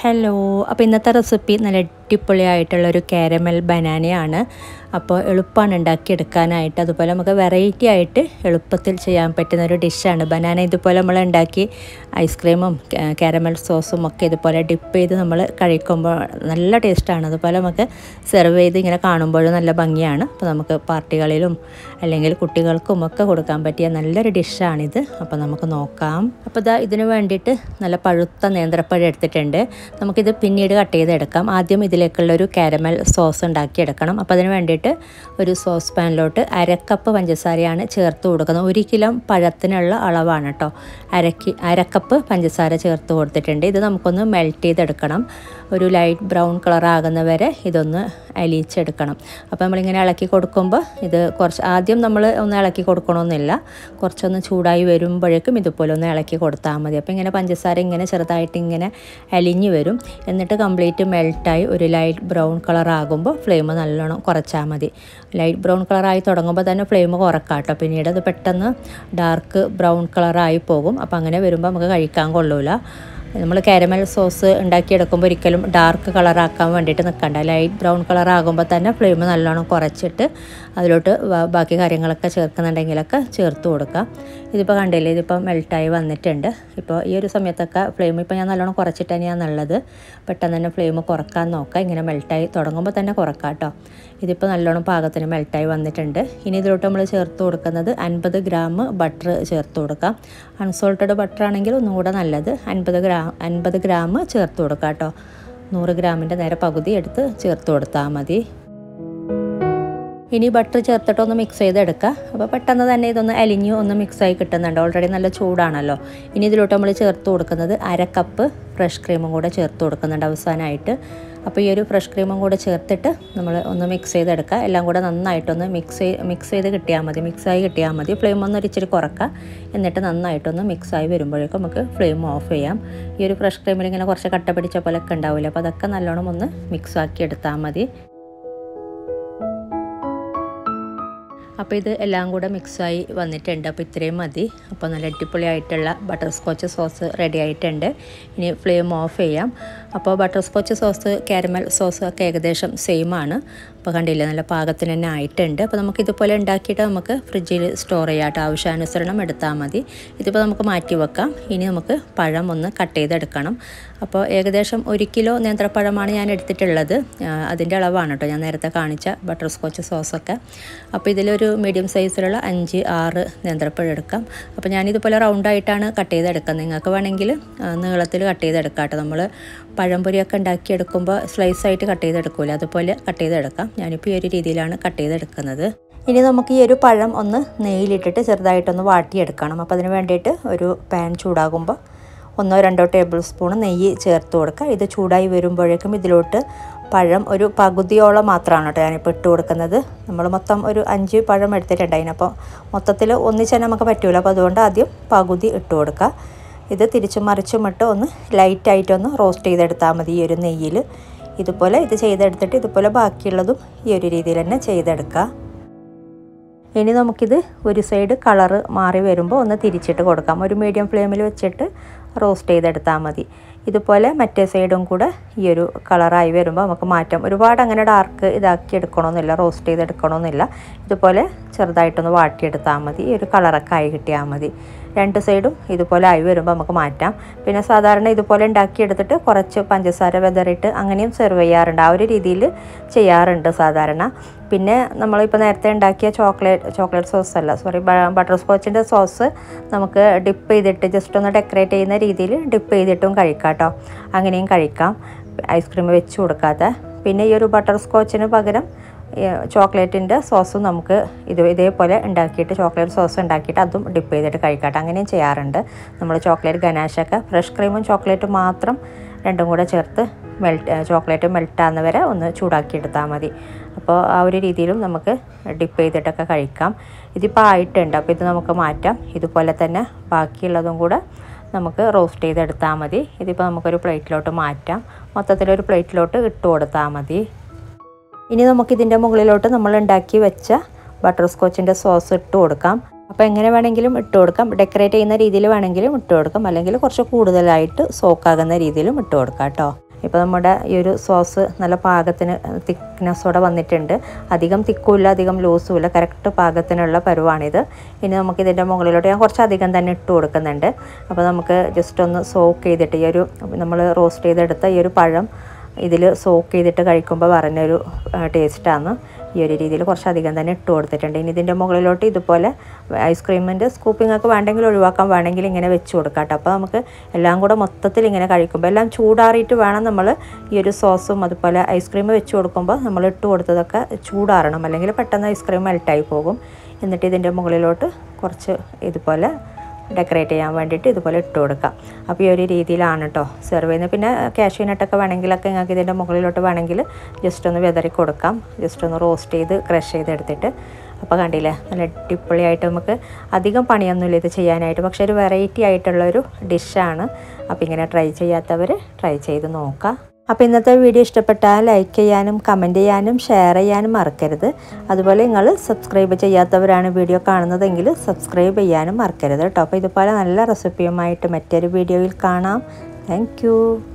hello അപ്പോൾ ഇന്നത്തെ recipe നല്ല അടിപൊളിയായിട്ടുള്ളൊരു കാരമൽ ബനാനയാണ് അപ്പോൾ എളുപ്പമാണ് ഉണ്ടാക്കിയെടുക്കാനായിട്ട് അതുപോലെ നമുക്ക് വെറൈറ്റി ആയിട്ട് എളുപ്പത്തിൽ ചെയ്യാൻ പറ്റുന്ന ഒരു ഡിഷാണ് ബനാന ഇതുപോലെ നമ്മൾ ഉണ്ടാക്കി ഐസ്ക്രീമും കാരമൽ സോസും ഒക്കെ ഇതുപോലെ ഡിപ്പ് ചെയ്ത് നമ്മൾ കഴിക്കുമ്പോൾ നല്ല ടേസ്റ്റാണ് അതുപോലെ നമുക്ക് സെർവ് ചെയ്ത് ഇങ്ങനെ കാണുമ്പോഴും നല്ല ഭംഗിയാണ് അപ്പോൾ നമുക്ക് പാർട്ടികളിലും അല്ലെങ്കിൽ കുട്ടികൾക്കും ഒക്കെ കൊടുക്കാൻ പറ്റിയ നല്ലൊരു ഡിഷാണിത് അപ്പോൾ നമുക്ക് നോക്കാം അപ്പോൾ ഇതാ ഇതിന് വേണ്ടിയിട്ട് നല്ല പഴുത്ത നേന്ത്രപ്പഴം എടുത്തിട്ടുണ്ട് നമുക്കിത് പിന്നീട് കട്ട് ചെയ്തെടുക്കാം ആദ്യം ഇതിലേക്കുള്ള ഒരു കാരമൽ സോസ് ഉണ്ടാക്കിയെടുക്കണം അപ്പോൾ അതിന് വേണ്ടിയിട്ട് ഒരു സോസ് പാനിലോട്ട് അരക്കപ്പ് പഞ്ചസാരയാണ് ചേർത്ത് കൊടുക്കുന്നത് ഒരു കിലോ പഴത്തിനുള്ള അളവാണ് കേട്ടോ അരക്കി അരക്കപ്പ് പഞ്ചസാര ചേർത്ത് കൊടുത്തിട്ടുണ്ട് ഇത് നമുക്കൊന്ന് മെൽറ്റ് ചെയ്തെടുക്കണം ഒരു ലൈറ്റ് ബ്രൗൺ കളർ ആകുന്ന വരെ ഇതൊന്ന് അലിയിച്ചെടുക്കണം അപ്പോൾ നമ്മളിങ്ങനെ ഇളക്കി കൊടുക്കുമ്പോൾ ഇത് കുറച്ച് ആദ്യം നമ്മൾ ഒന്ന് ഇളക്കി കൊടുക്കണമെന്നില്ല കുറച്ചൊന്ന് ചൂടായി വരുമ്പോഴേക്കും ഇതുപോലെ ഒന്ന് ഇളക്കി കൊടുത്താൽ മതി അപ്പോൾ ഇങ്ങനെ പഞ്ചസാര ഇങ്ങനെ ചെറുതായിട്ട് ഇങ്ങനെ അലിഞ്ഞു വരും എന്നിട്ട് കംപ്ലീറ്റ് മെൽറ്റായി ഒരു ലൈറ്റ് ബ്രൗൺ കളർ ആകുമ്പോൾ ഫ്ലെയിം നല്ലോണം കുറച്ചാൽ മതി ലൈറ്റ് ബ്രൗൺ കളറായി തുടങ്ങുമ്പോൾ തന്നെ ഫ്ലെയിം കുറക്കാം കേട്ടോ പിന്നീട് അത് പെട്ടെന്ന് ഡാർക്ക് ബ്രൗൺ കളറായി പോകും അപ്പോൾ അങ്ങനെ വരുമ്പോൾ നമുക്ക് കഴിക്കാൻ കൊള്ളൂല നമ്മൾ കാരമൽ സോസ് ഉണ്ടാക്കിയെടുക്കുമ്പോൾ ഒരിക്കലും ഡാർക്ക് കളറാക്കാൻ വേണ്ടിയിട്ട് നിൽക്കണ്ട ലൈറ്റ് ബ്രൗൺ കളർ ആകുമ്പോൾ തന്നെ ഫ്ലെയിം നല്ലോണം കുറച്ചിട്ട് അതിലോട്ട് ബാക്കി കാര്യങ്ങളൊക്കെ ചേർക്കുന്നുണ്ടെങ്കിലൊക്കെ ചേർത്ത് കൊടുക്കുക ഇതിപ്പോൾ കണ്ടില്ലേ ഇതിപ്പോൾ മെൽട്ടായി വന്നിട്ടുണ്ട് ഇപ്പോൾ ഈ ഒരു സമയത്തൊക്കെ ഫ്ലെയിം ഇപ്പോൾ ഞാൻ നല്ലോണം കുറച്ചിട്ട് തന്നെയാണുള്ളത് പെട്ടെന്ന് തന്നെ ഫ്ലെയിം കുറക്കാൻ നോക്കുക ഇങ്ങനെ മെൽട്ടായി തുടങ്ങുമ്പോൾ തന്നെ കുറക്കാം കേട്ടോ ഇതിപ്പോൾ നല്ലോണം പാകത്തിന് മെൽട്ടായി വന്നിട്ടുണ്ട് ഇനി ഇതിലോട്ട് നമ്മൾ ചേർത്ത് കൊടുക്കുന്നത് അൻപത് ഗ്രാം ബട്ടർ ചേർത്ത് കൊടുക്കാം അൺസോൾട്ടഡ് ബട്ടർ ആണെങ്കിൽ ഒന്നുകൂടെ നല്ലത് അൻപത് ഗ്രാം അൻപത് ഗ്രാം ചേർത്ത് കൊടുക്കാം കേട്ടോ നൂറ് ഗ്രാമിൻ്റെ നേരെ പകുതി എടുത്ത് ചേർത്ത് കൊടുത്താൽ മതി ഇനി ബട്ടർ ചേർത്തിട്ട് ഒന്ന് മിക്സ് ചെയ്തെടുക്കുക അപ്പോൾ പെട്ടെന്ന് തന്നെ ഇതൊന്ന് അലിഞ്ഞു ഒന്ന് മിക്സായി കിട്ടുന്നുണ്ട് ഓൾറെഡി നല്ല ചൂടാണല്ലോ ഇനി ഇതിലോട്ട് നമ്മൾ ചേർത്ത് കൊടുക്കുന്നത് അര കപ്പ് ഫ്രഷ് ക്രീമും കൂടെ ചേർത്ത് കൊടുക്കുന്നുണ്ട് അവസാനമായിട്ട് അപ്പോൾ ഈ ഒരു ഫ്രഷ് ക്രീമും കൂടെ ചേർത്തിട്ട് നമ്മൾ ഒന്ന് മിക്സ് ചെയ്തെടുക്കുക എല്ലാം കൂടെ നന്നായിട്ടൊന്ന് മിക്സ് മിക്സ് ചെയ്ത് കിട്ടിയാൽ മതി മിക്സായി കിട്ടിയാൽ മതി ഫ്ലെയിം ഒന്ന് ഇച്ചിരി കുറക്കുക എന്നിട്ട് നന്നായിട്ടൊന്ന് മിക്സായി വരുമ്പോഴേക്കും നമുക്ക് ഫ്ലെയിം ഓഫ് ചെയ്യാം ഈ ഒരു ഫ്രഷ് ക്രീമിൽ ഇങ്ങനെ കുറച്ച് കട്ട പിടിച്ച പോലെയൊക്കെ ഉണ്ടാവില്ല അപ്പോൾ അതൊക്കെ നല്ലോണം ഒന്ന് മിക്സ് ആക്കി എടുത്താൽ മതി അപ്പോൾ ഇത് എല്ലാം കൂടെ മിക്സായി വന്നിട്ടുണ്ട് അപ്പോൾ ഇത്രയും മതി അപ്പോൾ നല്ല അടിപൊളിയായിട്ടുള്ള ബട്ടർ സ്കോച്ച് സോസ് റെഡി ആയിട്ടുണ്ട് ഇനി ഫ്ലെയിം ഓഫ് ചെയ്യാം അപ്പോൾ butterscotch sauce caramel sauce ഒക്കെ ഏകദേശം സെയിം ആണ് അപ്പോൾ കണ്ടില്ലേ നല്ല പാകത്തിന് തന്നെ ആയിട്ടുണ്ട് അപ്പോൾ നമുക്ക് ഇതുപോലെ ഉണ്ടാക്കിയിട്ട് നമുക്ക് ഫ്രിഡ്ജിൽ സ്റ്റോർ ചെയ്യാട്ടോ ആവശ്യാനുസരണം എടുത്താൽ മതി ഇതിപ്പോൾ നമുക്ക് മാറ്റി വെക്കാം ഇനി നമുക്ക് പഴം ഒന്ന് കട്ട് ചെയ്തെടുക്കണം അപ്പോൾ ഏകദേശം ഒരു കിലോ നേന്ത്രപ്പഴമാണ് ഞാൻ എടുത്തിട്ടുള്ളത് അതിൻ്റെ അളവാണ് കേട്ടോ ഞാൻ നേരത്തെ കാണിച്ച ബട്ടർ സ്കോച്ച് സോസൊക്കെ അപ്പോൾ ഇതിലൊരു മീഡിയം സൈസിലുള്ള അഞ്ച് ആറ് നേന്ത്രപ്പഴം എടുക്കാം അപ്പോൾ ഞാനിതുപോലെ റൗണ്ടായിട്ടാണ് കട്ട് ചെയ്തെടുക്കുന്നത് നിങ്ങൾക്ക് വേണമെങ്കിൽ നീളത്തിൽ കട്ട് ചെയ്തെടുക്കാം കേട്ടോ നമ്മൾ പഴംപൊരിയൊക്കെ ഉണ്ടാക്കിയെടുക്കുമ്പോൾ സ്ലൈസായിട്ട് കട്ട് ചെയ്തെടുക്കൂല അതുപോലെ കട്ട് ചെയ്തെടുക്കാം ഞാനിപ്പോൾ ഈ ഒരു രീതിയിലാണ് കട്ട് ചെയ്തെടുക്കുന്നത് ഇനി നമുക്ക് ഈ ഒരു പഴം ഒന്ന് നെയ്യിലിട്ടിട്ട് ചെറുതായിട്ടൊന്ന് വാട്ടിയെടുക്കണം അപ്പോൾ അതിന് വേണ്ടിയിട്ട് ഒരു പാൻ ചൂടാകുമ്പോൾ ഒന്നോ രണ്ടോ ടേബിൾ സ്പൂൺ നെയ്യ് ചേർത്ത് കൊടുക്കുക ഇത് ചൂടായി വരുമ്പോഴേക്കും ഇതിലോട്ട് പഴം ഒരു പകുതിയോളം മാത്രമാണ് കേട്ടോ ഞാനിപ്പോൾ ഇട്ട് കൊടുക്കുന്നത് നമ്മൾ മൊത്തം ഒരു അഞ്ച് പഴം എടുത്തിട്ടുണ്ട് അതിനപ്പോൾ മൊത്തത്തിൽ ഒന്നിച്ച് തന്നെ നമുക്ക് പറ്റൂല അപ്പോൾ അതുകൊണ്ട് ആദ്യം പകുതി ഇട്ട് കൊടുക്കുക ഇത് തിരിച്ചും മറിച്ചും ഇട്ട് ഒന്ന് ലൈറ്റായിട്ടൊന്ന് റോസ്റ്റ് ചെയ്തെടുത്താൽ മതി ഈ ഒരു നെയ്യിൽ ഇതുപോലെ ഇത് ചെയ്തെടുത്തിട്ട് ഇതുപോലെ ബാക്കിയുള്ളതും ഈ ഒരു രീതിയിൽ തന്നെ ചെയ്തെടുക്കുക ഇനി നമുക്കിത് ഒരു സൈഡ് കളറ് മാറി വരുമ്പോൾ ഒന്ന് തിരിച്ചിട്ട് കൊടുക്കാം ഒരു മീഡിയം ഫ്ലെയിമിൽ വെച്ചിട്ട് റോസ്റ്റ് ചെയ്തെടുത്താൽ മതി ഇതുപോലെ മറ്റേ സൈഡും കൂടെ ഈ ഒരു കളറായി വരുമ്പോൾ നമുക്ക് മാറ്റാം ഒരുപാട് അങ്ങനെ ഡാർക്ക് ഇതാക്കി എടുക്കണമെന്നില്ല റോസ്റ്റ് ചെയ്തെടുക്കണമെന്നില്ല ഇതുപോലെ ചെറുതായിട്ടൊന്ന് വാട്ടിയെടുത്താൽ മതി ഈ ഒരു കളറൊക്കെ ആയി കിട്ടിയാൽ മതി രണ്ട് സൈഡും ഇതുപോലെ ആയി വരുമ്പോൾ നമുക്ക് മാറ്റാം പിന്നെ സാധാരണ ഇതുപോലെ ഉണ്ടാക്കിയെടുത്തിട്ട് കുറച്ച് പഞ്ചസാര വെതറിയിട്ട് അങ്ങനെയും സെർവ് ചെയ്യാറുണ്ട് ആ ഒരു രീതിയിൽ ചെയ്യാറുണ്ട് സാധാരണ പിന്നെ നമ്മളിപ്പോൾ നേരത്തെ ഉണ്ടാക്കിയ ചോക്ലേറ്റ് ചോക്ലേറ്റ് സോസ് അല്ല സോറി ബട്ടർ സ്കോച്ചിൻ്റെ സോസ് നമുക്ക് ഡിപ്പ് ചെയ്തിട്ട് ജസ്റ്റ് ഒന്ന് ഡെക്കറേറ്റ് ചെയ്യുന്ന രീതിയിൽ ഡിപ്പ് ചെയ്തിട്ടും കഴിക്കാം കേട്ടോ അങ്ങനെയും കഴിക്കാം ഐസ്ക്രീം വെച്ച് കൊടുക്കാത്ത പിന്നെ ഈ ഒരു ബട്ടർ സ്കോച്ചിന് പകരം ചോക്ലേറ്റിൻ്റെ സോസും നമുക്ക് ഇത് ഇതേപോലെ ഉണ്ടാക്കിയിട്ട് ചോക്ലേറ്റ് സോസ് ഉണ്ടാക്കിയിട്ട് അതും ഡിപ്പ് ചെയ്തിട്ട് കഴിക്കട്ടെ അങ്ങനെയും ചെയ്യാറുണ്ട് നമ്മൾ ചോക്ലേറ്റ് ഗനാഷൊക്കെ ഫ്രഷ് ക്രീമും ചോക്ലേറ്റും മാത്രം രണ്ടും കൂടെ ചേർത്ത് മെൽറ്റ് ചോക്ലേറ്റ് മെൽറ്റാകുന്ന വരെ ഒന്ന് ചൂടാക്കി എടുത്താൽ മതി അപ്പോൾ ആ ഒരു രീതിയിലും നമുക്ക് ഡിപ്പ് ചെയ്തിട്ടൊക്കെ കഴിക്കാം ഇതിപ്പോൾ ആയിട്ടുണ്ട് അപ്പോൾ ഇത് നമുക്ക് മാറ്റാം ഇതുപോലെ തന്നെ ബാക്കിയുള്ളതും കൂടെ നമുക്ക് റോസ്റ്റ് ചെയ്തെടുത്താൽ മതി ഇതിപ്പോൾ നമുക്കൊരു പ്ലേറ്റിലോട്ട് മാറ്റാം മൊത്തത്തിലൊരു പ്ലേറ്റിലോട്ട് ഇട്ട് കൊടുത്താൽ മതി ഇനി നമുക്കിതിൻ്റെ മുകളിലോട്ട് നമ്മൾ ഉണ്ടാക്കി വെച്ച ബട്ടർ സ്കോച്ചിൻ്റെ സോസ് ഇട്ട് കൊടുക്കാം അപ്പോൾ എങ്ങനെ വേണമെങ്കിലും ഇട്ട് കൊടുക്കാം ഡെക്കറേറ്റ് ചെയ്യുന്ന രീതിയിൽ വേണമെങ്കിലും ഇട്ട് കൊടുക്കാം അല്ലെങ്കിൽ കുറച്ച് കൂടുതലായിട്ട് സോക്കാകുന്ന രീതിയിലും ഇട്ട് കൊടുക്കാം കേട്ടോ ഇപ്പോൾ നമ്മുടെ ഈ ഒരു സോസ് നല്ല പാകത്തിന് തിക്നെസ്സോടെ വന്നിട്ടുണ്ട് അധികം തിക്കുമില്ല അധികം ലൂസും ഇല്ല കറക്റ്റ് പാകത്തിനുള്ള പരുവാണിത് ഇനി നമുക്ക് ഇതിൻ്റെ മുകളിലോട്ട് ഞാൻ കുറച്ച് അധികം തന്നെ ഇട്ട് കൊടുക്കുന്നുണ്ട് അപ്പോൾ നമുക്ക് ജസ്റ്റ് ഒന്ന് സോക്ക് ചെയ്തിട്ട് ഈ ഒരു നമ്മൾ റോസ്റ്റ് ചെയ്തെടുത്ത ഈ ഒരു പഴം ഇതിൽ സോക്ക് ചെയ്തിട്ട് കഴിക്കുമ്പോൾ പറഞ്ഞൊരു ടേസ്റ്റാണ് ഈ ഒരു രീതിയിൽ കുറച്ചധികം തന്നെ ഇട്ട് കൊടുത്തിട്ടുണ്ട് ഇനി ഇതിൻ്റെ മുകളിലോട്ട് ഇതുപോലെ ഐസ്ക്രീമിൻ്റെ സ്കൂപ്പിംഗ് ഒക്കെ വേണ്ടെങ്കിൽ ഒഴിവാക്കാൻ വേണമെങ്കിൽ ഇങ്ങനെ വെച്ച് കൊടുക്കാം കേട്ടോ അപ്പോൾ നമുക്ക് എല്ലാം കൂടെ മൊത്തത്തിൽ ഇങ്ങനെ കഴിക്കുമ്പോൾ എല്ലാം ചൂടാറിയിട്ട് വേണം നമ്മൾ ഈ ഒരു സോസും അതുപോലെ ഐസ്ക്രീം വെച്ച് കൊടുക്കുമ്പോൾ നമ്മൾ ഇട്ട് കൊടുത്തതൊക്കെ ചൂടാറണം അല്ലെങ്കിൽ പെട്ടെന്ന് ഐസ്ക്രീം മെൽട്ടായി പോകും എന്നിട്ട് ഇതിൻ്റെ മുകളിലോട്ട് കുറച്ച് ഇതുപോലെ ഡെക്കറേറ്റ് ചെയ്യാൻ വേണ്ടിയിട്ട് ഇതുപോലെ ഇട്ട് കൊടുക്കാം അപ്പോൾ ഈ ഒരു രീതിയിലാണ് കേട്ടോ സെർവ് ചെയ്യുന്നത് പിന്നെ കാഷ്യൂ നട്ടൊക്കെ വേണമെങ്കിലൊക്കെ നിങ്ങൾക്ക് ഇതിൻ്റെ മുകളിലോട്ട് വേണമെങ്കിൽ ജസ്റ്റ് ഒന്ന് വെതറി കൊടുക്കാം ജസ്റ്റ് ഒന്ന് റോസ്റ്റ് ചെയ്ത് ക്രഷ് ചെയ്തെടുത്തിട്ട് അപ്പോൾ കണ്ടില്ലേ നല്ല അടിപൊളിയായിട്ട് നമുക്ക് അധികം പണിയൊന്നുമില്ല ഇത് ചെയ്യാനായിട്ട് പക്ഷേ ഒരു വെറൈറ്റി ആയിട്ടുള്ളൊരു ഡിഷാണ് അപ്പോൾ ഇങ്ങനെ ട്രൈ ചെയ്യാത്തവർ ട്രൈ ചെയ്ത് നോക്കാം അപ്പോൾ ഇന്നത്തെ വീഡിയോ ഇഷ്ടപ്പെട്ടാൽ ലൈക്ക് ചെയ്യാനും കമൻറ്റ് ചെയ്യാനും ഷെയർ ചെയ്യാനും മറക്കരുത് അതുപോലെ നിങ്ങൾ സബ്സ്ക്രൈബ് ചെയ്യാത്തവരാണ് വീഡിയോ കാണുന്നതെങ്കിൽ സബ്സ്ക്രൈബ് ചെയ്യാനും മറക്കരുത് കേട്ടോ അപ്പോൾ ഇതുപോലെ നല്ല റെസിപ്പിയുമായിട്ട് മറ്റൊരു വീഡിയോയിൽ കാണാം താങ്ക്